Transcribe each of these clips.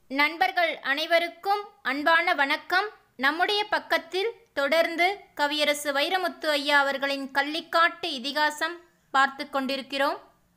நண்பர்கள் அனைவருக்கும் அன்பான வணக்கம் நம்முடைய பக்கத்தில் தொடர்ந்து கவியரசு வைரமுத்து ஐயா அவர்களின் கள்ளிக்காட்டு இதிகாசம் பார்த்து கொண்டிருக்கிறோம்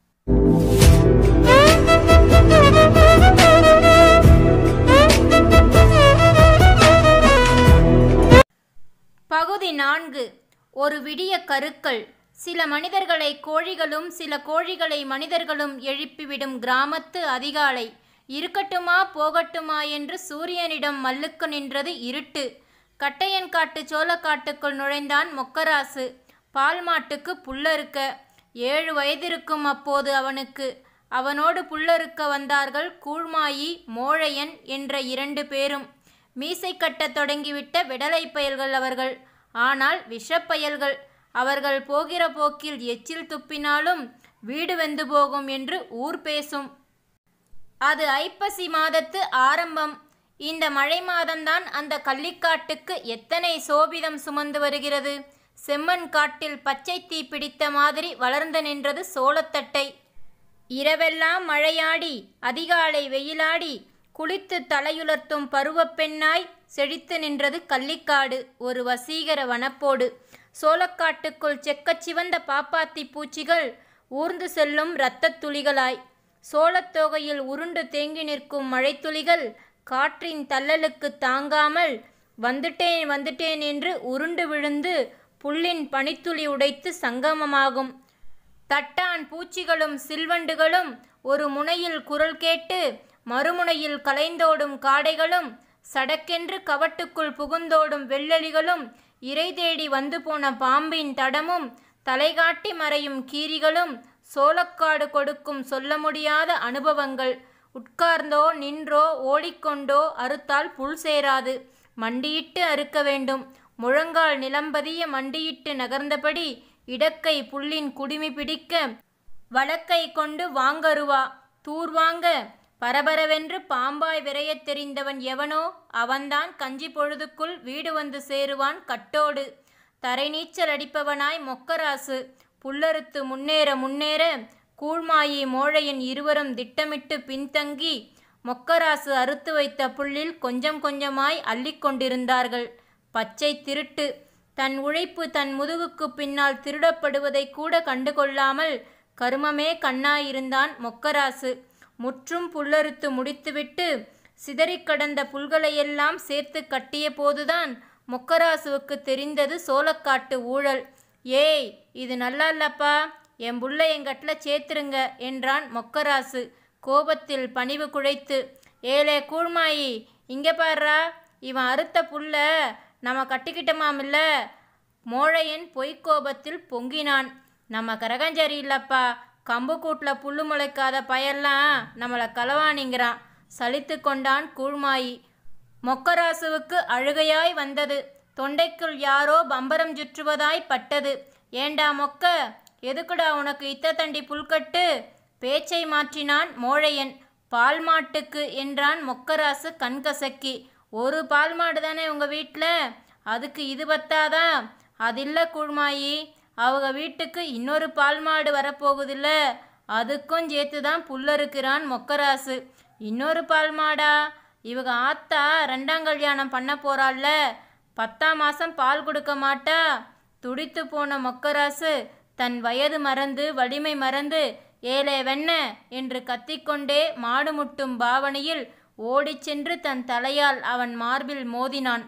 பகுதி நான்கு ஒரு விடிய கருக்கள் சில மனிதர்களை கோழிகளும் சில கோழிகளை மனிதர்களும் எழுப்பிவிடும் கிராமத்து அதிகாலை இருக்கட்டுமா போகட்டுமா என்று சூரியனிடம் மல்லுக்கு நின்றது இருட்டு கட்டையன்காட்டு சோளக்காட்டுக்குள் நுழைந்தான் மொக்கராசு பால் மாட்டுக்கு புல்லறுக்க ஏழு வயதிருக்கும் அப்போது அவனுக்கு அவனோடு புல்லறுக்க வந்தார்கள் கூழ்மாயி மோழையன் என்ற இரண்டு பேரும் மீசை கட்டத் தொடங்கிவிட்ட விடலை பயல்கள் அவர்கள் ஆனால் விஷப்பயல்கள் அவர்கள் போகிற போக்கில் எச்சில் துப்பினாலும் வீடு வெந்து போகும் என்று ஊர் பேசும் அது ஐப்பசி மாதத்து ஆரம்பம் இந்த மழை மாதம்தான் அந்த கள்ளிக்காட்டுக்கு எத்தனை சோபிதம் சுமந்து வருகிறது செம்மண் காட்டில் பச்சை தீ பிடித்த மாதிரி வளர்ந்து நின்றது சோளத்தட்டை இரவெல்லாம் மழையாடி அதிகாலை வெயிலாடி குளித்து தலையுலர்த்தும் பருவப் பெண்ணாய் செழித்து நின்றது கள்ளிக்காடு ஒரு வசீகர வனப்போடு சோளக்காட்டுக்குள் செக்கச் சிவந்த பாப்பாத்தி பூச்சிகள் ஊர்ந்து செல்லும் இரத்தத் துளிகளாய் சோளத்தொகையில் உருண்டு தேங்கி நிற்கும் மழைத்துளிகள் காற்றின் தள்ளலுக்கு தாங்காமல் வந்துட்டேன் வந்துட்டேன் என்று உருண்டு விழுந்து புல்லின் பனித்துளி உடைத்து சங்கமமாகும் தட்டான் பூச்சிகளும் சில்வண்டுகளும் ஒரு முனையில் குரல் கேட்டு மறுமுனையில் கலைந்தோடும் காடைகளும் சடக்கென்று கவட்டுக்குள் புகுந்தோடும் வெள்ளெலிகளும் இறை தேடி வந்து போன பாம்பின் தடமும் தலைகாட்டி மறையும் கீரிகளும் சோளக்காடு கொடுக்கும் சொல்ல முடியாத அனுபவங்கள் உட்கார்ந்தோ நின்றோ ஓடிக்கொண்டோ அறுத்தால் புல் சேராது மண்டியிட்டு அறுக்க வேண்டும் முழங்கால் நிலம்பதிய மண்டியிட்டு நகர்ந்தபடி இடக்கை புல்லின் குடுமி பிடிக்க வழக்கை கொண்டு வாங்கருவா தூர்வாங்க பரபரவென்று பாம்பாய் விரையத் தெரிந்தவன் எவனோ அவன்தான் கஞ்சி பொழுதுக்குள் வீடு வந்து சேருவான் கட்டோடு தரை நீச்சல் அடிப்பவனாய் மொக்கராசு புல்லறுத்து முன்னேற முன்னேற கூழ்மாயி மோழையன் இருவரும் திட்டமிட்டு பின்தங்கி மொக்கராசு அறுத்து வைத்த புல்லில் கொஞ்சம் கொஞ்சமாய் அள்ளிக்கொண்டிருந்தார்கள் பச்சை திருட்டு தன் உழைப்பு தன் முதுகுக்கு பின்னால் திருடப்படுவதை கூட கண்டுகொள்ளாமல் கருமமே கண்ணாயிருந்தான் மொக்கராசு முற்றும் புல்லறுத்து முடித்துவிட்டு சிதறிக் கடந்த புல்களையெல்லாம் சேர்த்து கட்டிய போதுதான் மொக்கராசுவுக்கு தெரிந்தது சோளக்காட்டு ஊழல் ஏய் இது நல்லா இல்லப்பா என் புள்ள எங்கட்ல சேர்த்துருங்க என்றான் மொக்கராசு கோபத்தில் பணிவு குழைத்து ஏலே கூழ்மாயி இங்க பாருடா இவன் அறுத்த புல்ல நம்ம கட்டிக்கிட்டோமாமில்ல மோழையன் பொய்க்கோபத்தில் பொங்கினான் நம்ம கரகஞ்சரி இல்லப்பா கம்பு கூட்டில் புல்லு முளைக்காத பயெல்லாம் நம்மளை களவாணிங்கிறான் சலித்து கொண்டான் கூழ்மாயி மொக்கராசுவுக்கு அழுகையாய் வந்தது தொண்டைக்குள் யாரோ பம்பரம் சுற்றுவதாய் பட்டது ஏண்டா மொக்க எதுக்குடா உனக்கு இத்த தண்டி புல்கட்டு பேச்சை மாற்றினான் மோழையன் பால் மாட்டுக்கு என்றான் மொக்கராசு கண்கசக்கி ஒரு பால் மாடு தானே உங்கள் வீட்டில் அதுக்கு இது பத்தாதா அதில்ல கூழ்மாயி அவங்க வீட்டுக்கு இன்னொரு பால் மாடு வரப்போகுதில்ல அதுக்கும் சேர்த்து தான் புல்லறுக்கிறான் மொக்கராசு இன்னொரு பால் மாடா இவங்க ஆத்தா ரெண்டாம் கல்யாணம் பண்ண போறாள்ல பத்தாம் மாதம் பால் கொடுக்க மாட்டா துடித்து போன மொக்கராசு தன் வயது மறந்து வலிமை மறந்து ஏலே வெண்ண என்று கத்திக்கொண்டே மாடு முட்டும் பாவனையில் ஓடிச் சென்று தன் தலையால் அவன் மார்பில் மோதினான்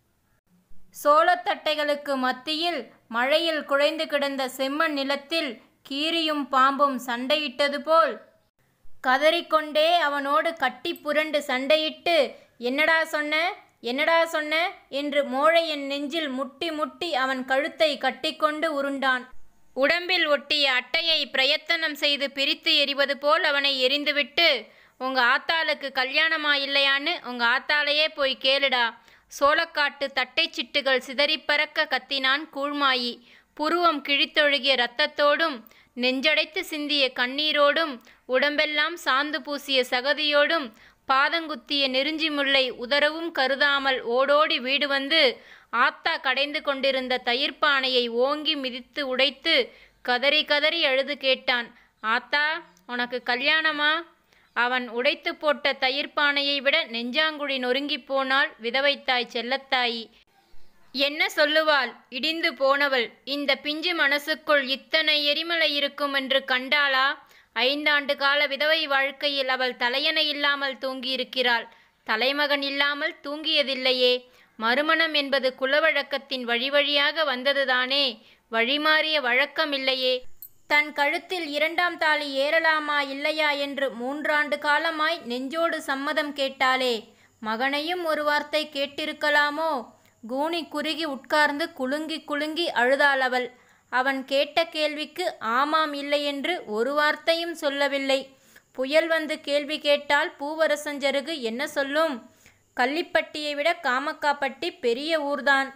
சோளத்தட்டைகளுக்கு மத்தியில் மழையில் குழைந்து கிடந்த செம்மண் நிலத்தில் கீரியும் பாம்பும் சண்டையிட்டது போல் கதறிக்கொண்டே அவனோடு கட்டி புரண்டு சண்டையிட்டு என்னடா சொன்ன என்னடா சொன்ன என்று மோழையன் நெஞ்சில் முட்டி முட்டி அவன் கழுத்தை கட்டிக்கொண்டு உருண்டான் உடம்பில் ஒட்டிய அட்டையை பிரயத்தனம் செய்து பிரித்து எறிவது போல் அவனை எரிந்துவிட்டு உங்க ஆத்தாளுக்கு கல்யாணமா இல்லையான்னு உங்க ஆத்தாளையே போய் கேளுடா சோளக்காட்டு தட்டை சிட்டுகள் சிதறிப்பறக்க கத்தினான் கூழ்மாயி புருவம் கிழித்தொழுகிய இரத்தத்தோடும் நெஞ்சடைத்து சிந்திய கண்ணீரோடும் உடம்பெல்லாம் சாந்து பூசிய சகதியோடும் பாதங்குத்திய நெருஞ்சி முல்லை உதரவும் கருதாமல் ஓடோடி வீடு வந்து ஆத்தா கடைந்து கொண்டிருந்த தயிர்ப்பானையை ஓங்கி மிதித்து உடைத்து கதறி கதறி அழுது கேட்டான் ஆத்தா உனக்கு கல்யாணமா அவன் உடைத்து போட்ட தயிர் பானையை விட நெஞ்சாங்குழி நொறுங்கிப் போனாள் விதவைத்தாய் செல்லத்தாயி என்ன சொல்லுவாள் இடிந்து போனவள் இந்த பிஞ்சு மனசுக்குள் இத்தனை எரிமலை இருக்கும் என்று கண்டாளா ஐந்தாண்டு கால விதவை வாழ்க்கையில் அவள் தலையணை இல்லாமல் தூங்கியிருக்கிறாள் தலைமகன் இல்லாமல் தூங்கியதில்லையே மறுமணம் என்பது குலவழக்கத்தின் வழி வழியாக வந்ததுதானே வழிமாறிய வழக்கம் இல்லையே தன் கழுத்தில் இரண்டாம் தாலி ஏறலாமா இல்லையா என்று மூன்றாண்டு காலமாய் நெஞ்சோடு சம்மதம் கேட்டாளே மகனையும் ஒரு வார்த்தை கேட்டிருக்கலாமோ கூனி குறுகி உட்கார்ந்து குலுங்கி குலுங்கி அழுதாள் அவள் அவன் கேட்ட கேள்விக்கு ஆமாம் இல்லை என்று ஒரு வார்த்தையும் சொல்லவில்லை புயல் வந்து கேள்வி கேட்டால் பூவரசஞ்சருகு என்ன சொல்லும் கள்ளிப்பட்டியை விட காமக்காப்பட்டி பெரிய ஊர்தான்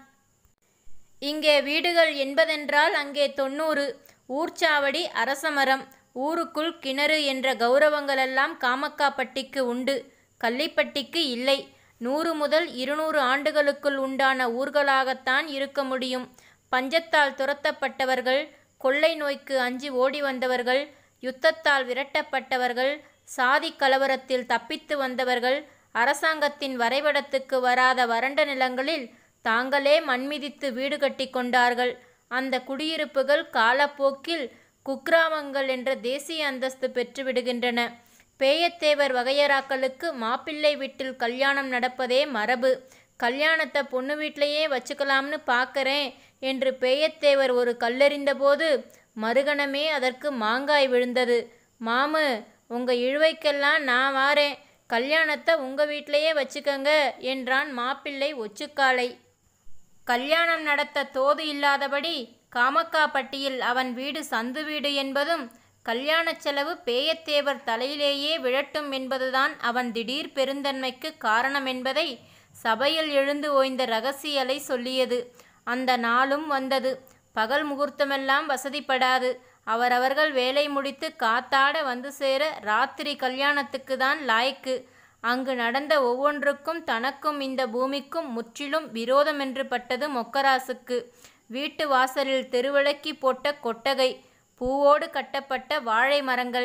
இங்கே வீடுகள் என்பதென்றால் அங்கே தொண்ணூறு ஊர்ச்சாவடி அரசமரம் ஊருக்குள் கிணறு என்ற கௌரவங்களெல்லாம் காமக்காப்பட்டிக்கு உண்டு கள்ளிப்பட்டிக்கு இல்லை நூறு முதல் இருநூறு ஆண்டுகளுக்குள் உண்டான ஊர்களாகத்தான் இருக்க முடியும் பஞ்சத்தால் துரத்தப்பட்டவர்கள் கொள்ளை நோய்க்கு அஞ்சி ஓடி வந்தவர்கள் யுத்தத்தால் விரட்டப்பட்டவர்கள் சாதி கலவரத்தில் தப்பித்து வந்தவர்கள் அரசாங்கத்தின் வரைபடத்துக்கு வராத வறண்ட நிலங்களில் தாங்களே மண்மிதித்து வீடு கட்டி கொண்டார்கள் அந்த குடியிருப்புகள் காலப்போக்கில் குக்கிராமங்கள் என்ற தேசிய அந்தஸ்து பெற்றுவிடுகின்றன பேயத்தேவர் வகையறாக்களுக்கு மாப்பிள்ளை வீட்டில் கல்யாணம் நடப்பதே மரபு கல்யாணத்தை பொண்ணு வீட்டிலையே வச்சுக்கலாம்னு பார்க்கறேன் என்று பேயத்தேவர் ஒரு கல்லெறிந்தபோது மறுகணமே அதற்கு மாங்காய் விழுந்தது மாமு உங்க இழுவைக்கெல்லாம் நான் வாரேன் கல்யாணத்தை உங்க வீட்டிலையே வச்சுக்கங்க என்றான் மாப்பிள்ளை ஒச்சுக்காலை கல்யாணம் நடத்த தோது இல்லாதபடி காமக்காப்பட்டியில் அவன் வீடு சந்து வீடு என்பதும் கல்யாணச் செலவு பேயத்தேவர் தலையிலேயே விழட்டும் என்பதுதான் அவன் திடீர் பெருந்தன்மைக்கு காரணம் என்பதை சபையில் எழுந்து ஓய்ந்த ரகசியலை சொல்லியது அந்த நாளும் வந்தது பகல் முகூர்த்தமெல்லாம் வசதிப்படாது அவரவர்கள் வேலை முடித்து காத்தாட வந்து சேர ராத்திரி கல்யாணத்துக்கு தான் லாய்க்கு அங்கு நடந்த ஒவ்வொன்றுக்கும் தனக்கும் இந்த பூமிக்கும் முற்றிலும் விரோதமென்று பட்டது மொக்கராசுக்கு வீட்டு வாசலில் தெருவிளக்கி போட்ட கொட்டகை பூவோடு கட்டப்பட்ட வாழை மரங்கள்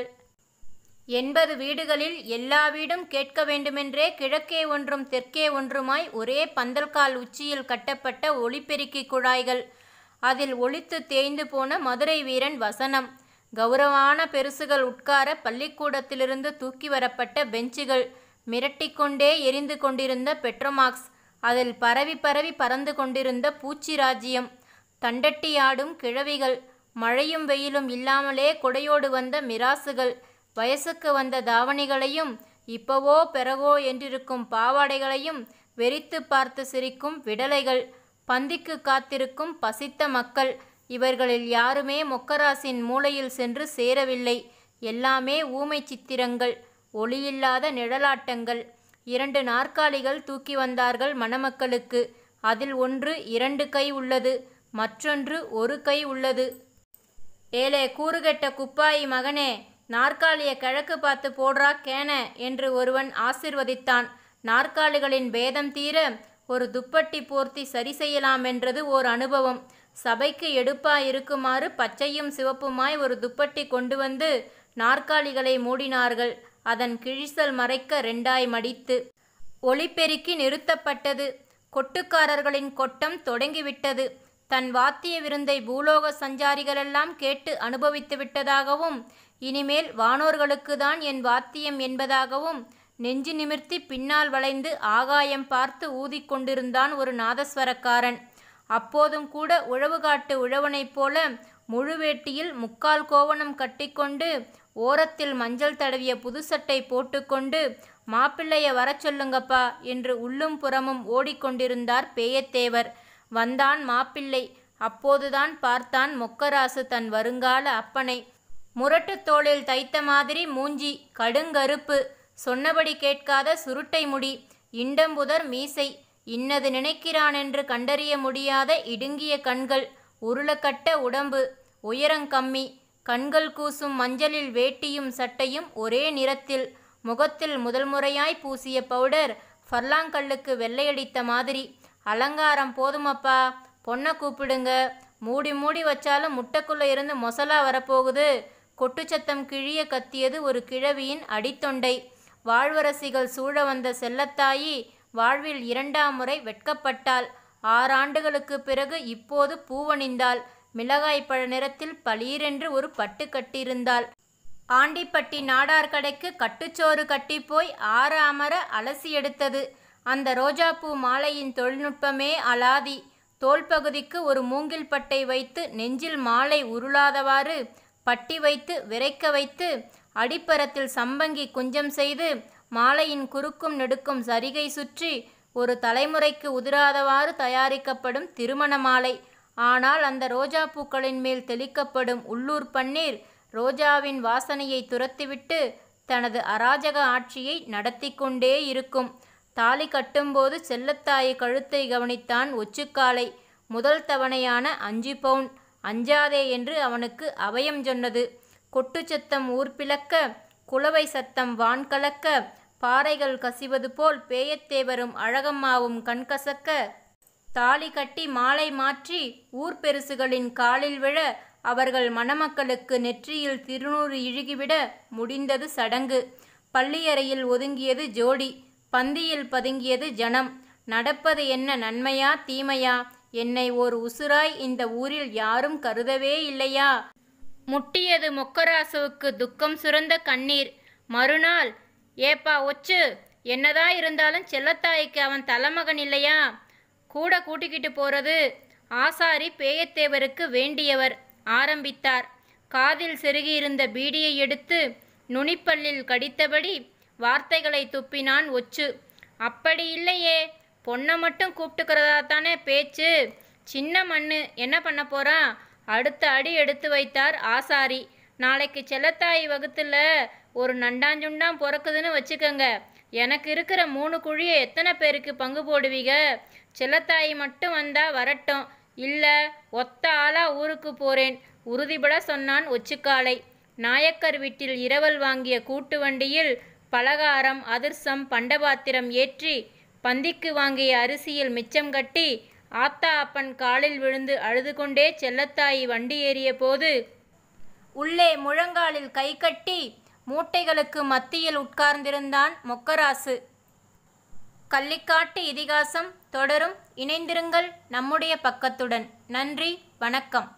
எண்பது வீடுகளில் எல்லா வீடும் கேட்க வேண்டுமென்றே கிழக்கே ஒன்றும் தெற்கே ஒன்றுமாய் ஒரே பந்தல்கால் உச்சியில் கட்டப்பட்ட ஒளிப்பெருக்கி குழாய்கள் அதில் ஒளித்து தேய்ந்து போன மதுரை வீரன் வசனம் கௌரவான பெருசுகள் உட்கார பள்ளிக்கூடத்திலிருந்து தூக்கி வரப்பட்ட பெஞ்சுகள் மிரட்டிக்கொண்டே எரிந்து கொண்டிருந்த பெட்ரோமாக்ஸ் அதில் பரவி பரவி பறந்து கொண்டிருந்த பூச்சி ராஜ்யம் தண்டட்டியாடும் கிழவிகள் மழையும் வெயிலும் இல்லாமலே கொடையோடு வந்த மிராசுகள் வயசுக்கு வந்த தாவணிகளையும் இப்பவோ பிறகோ என்றிருக்கும் பாவாடைகளையும் வெறித்து பார்த்து சிரிக்கும் விடலைகள் பந்திக்கு காத்திருக்கும் பசித்த மக்கள் இவர்களில் யாருமே மொக்கராசின் மூலையில் சென்று சேரவில்லை எல்லாமே ஊமை சித்திரங்கள் ஒளியில்லாத நிழலாட்டங்கள் இரண்டு நாற்காலிகள் தூக்கி வந்தார்கள் மணமக்களுக்கு அதில் ஒன்று இரண்டு கை உள்ளது மற்றொன்று ஒரு கை உள்ளது ஏலே கூறுகெட்ட குப்பாயி மகனே நாற்காலிய கிழக்கு பார்த்து போடுறா கேன என்று ஒருவன் ஆசிர்வதித்தான் நாற்காலிகளின் பேதம் தீர ஒரு துப்பட்டி போர்த்தி சரி செய்யலாமென்றது ஓர் அனுபவம் சபைக்கு எடுப்பா இருக்குமாறு பச்சையும் சிவப்புமாய் ஒரு துப்பட்டி கொண்டு வந்து நாற்காலிகளை மூடினார்கள் அதன் கிழிசல் மறைக்க ரெண்டாய் மடித்து ஒளிப்பெருக்கி நிறுத்தப்பட்டது கொட்டுக்காரர்களின் கொட்டம் தொடங்கிவிட்டது தன் வாத்திய விருந்தை பூலோக சஞ்சாரிகளெல்லாம் கேட்டு அனுபவித்து விட்டதாகவும் இனிமேல் வானோர்களுக்கு தான் என் வாத்தியம் என்பதாகவும் நெஞ்சு நிமிர்த்தி பின்னால் வளைந்து ஆகாயம் பார்த்து ஊதிக்கொண்டிருந்தான் ஒரு நாதஸ்வரக்காரன் அப்போதும் கூட உழவு காட்டு உழவனைப் போல முழுவேட்டியில் முக்கால் கோவணம் கட்டிக்கொண்டு ஓரத்தில் மஞ்சள் தடவிய புதுசட்டை போட்டுக்கொண்டு மாப்பிள்ளைய வரச் சொல்லுங்கப்பா என்று உள்ளும் புறமும் ஓடிக்கொண்டிருந்தார் பேயத்தேவர் வந்தான் மாப்பிள்ளை அப்போதுதான் பார்த்தான் மொக்கராசு தன் வருங்கால அப்பனை முரட்டுத் தோளில் தைத்த மாதிரி மூஞ்சி கடுங்கருப்பு சொன்னபடி கேட்காத சுருட்டை முடி இண்டம்புதர் மீசை இன்னது நினைக்கிறான் என்று கண்டறிய முடியாத இடுங்கிய கண்கள் உருளக்கட்ட உடம்பு உயரங்கம்மி கண்கள் கூசும் மஞ்சளில் வேட்டியும் சட்டையும் ஒரே நிறத்தில் முகத்தில் முதல் முறையாய் பூசிய பவுடர் ஃபர்லாங்கல்லுக்கு வெள்ளையடித்த மாதிரி அலங்காரம் போதுமப்பா பொண்ணை கூப்பிடுங்க மூடி மூடி வச்சாலும் முட்டைக்குள்ளே இருந்து மொசலா வரப்போகுது கொட்டுச்சத்தம் கிழிய கத்தியது ஒரு கிழவியின் அடித்தொண்டை வாழ்வரசிகள் சூழ வந்த செல்லத்தாயி வாழ்வில் இரண்டாம் முறை வெட்கப்பட்டாள் ஆறாண்டுகளுக்கு பிறகு இப்போது பூவணிந்தாள் மிளகாய் பழ நிறத்தில் பளீரென்று ஒரு பட்டு கட்டியிருந்தாள் ஆண்டிப்பட்டி நாடார் கடைக்கு கட்டுச்சோறு கட்டிப்போய் ஆற அமர அலசி எடுத்தது அந்த ரோஜாப்பூ மாலையின் தொழில்நுட்பமே அலாதி தோல் பகுதிக்கு ஒரு மூங்கில் பட்டை வைத்து நெஞ்சில் மாலை உருளாதவாறு பட்டி வைத்து விரைக்க வைத்து அடிப்பரத்தில் சம்பங்கி குஞ்சம் செய்து மாலையின் குறுக்கும் நெடுக்கும் சரிகை சுற்றி ஒரு தலைமுறைக்கு உதிராதவாறு தயாரிக்கப்படும் திருமண மாலை ஆனால் அந்த ரோஜா பூக்களின் மேல் தெளிக்கப்படும் உள்ளூர் பன்னீர் ரோஜாவின் வாசனையை துரத்திவிட்டு தனது அராஜக ஆட்சியை நடத்தி கொண்டே இருக்கும் தாலி கட்டும்போது செல்லத்தாயை கழுத்தை கவனித்தான் ஒச்சுக்காலை முதல் தவணையான அஞ்சு பவுன் அஞ்சாதே என்று அவனுக்கு அபயம் சொன்னது கொட்டு சத்தம் ஊர்பிளக்க குளவை சத்தம் வான் கலக்க பாறைகள் கசிவது போல் பேயத்தேவரும் அழகம்மாவும் கண்கசக்க தாலி கட்டி மாலை மாற்றி ஊர் பெருசுகளின் காலில் விழ அவர்கள் மணமக்களுக்கு நெற்றியில் திருநூறு இழுகிவிட முடிந்தது சடங்கு பள்ளியறையில் ஒதுங்கியது ஜோடி பந்தியில் பதுங்கியது ஜனம் நடப்பது என்ன நன்மையா தீமையா என்னை ஓர் உசுராய் இந்த ஊரில் யாரும் கருதவே இல்லையா முட்டியது மொக்கராசுவுக்கு துக்கம் சுரந்த கண்ணீர் மறுநாள் ஏப்பா ஒச்சு என்னதான் இருந்தாலும் செல்லத்தாய்க்கு அவன் தலைமகன் இல்லையா கூட கூட்டிக்கிட்டு போறது ஆசாரி பேயத்தேவருக்கு வேண்டியவர் ஆரம்பித்தார் காதில் செருகியிருந்த பீடியை எடுத்து நுனிப்பல்லில் கடித்தபடி வார்த்தைகளை துப்பினான் ஒச்சு அப்படி இல்லையே பொண்ணை மட்டும் கூப்பிட்டுக்கிறதா தானே பேச்சு சின்ன மண்ணு என்ன பண்ண போறா அடுத்த அடி எடுத்து வைத்தார் ஆசாரி நாளைக்கு செல்லத்தாய் வகுத்துல ஒரு நண்டாஞ்சுண்டாம் பிறக்குதுன்னு வச்சுக்கோங்க எனக்கு இருக்கிற மூணு குழியை எத்தனை பேருக்கு பங்கு போடுவீங்க செல்லத்தாய் மட்டும் வந்தா வரட்டும் இல்லை ஒத்த ஆளா ஊருக்கு போறேன் உறுதிபட சொன்னான் ஒச்சுக்காலை நாயக்கர் வீட்டில் இரவல் வாங்கிய கூட்டு வண்டியில் பலகாரம் அதிர்சம் பண்டபாத்திரம் ஏற்றி பந்திக்கு வாங்கிய அரிசியில் மிச்சம் கட்டி ஆத்தா அப்பன் காலில் விழுந்து அழுது கொண்டே செல்லத்தாயி வண்டி ஏறிய போது உள்ளே முழங்காலில் கை கட்டி மூட்டைகளுக்கு மத்தியில் உட்கார்ந்திருந்தான் மொக்கராசு கள்ளிக்காட்டு இதிகாசம் தொடரும் இணைந்திருங்கள் நம்முடைய பக்கத்துடன் நன்றி வணக்கம்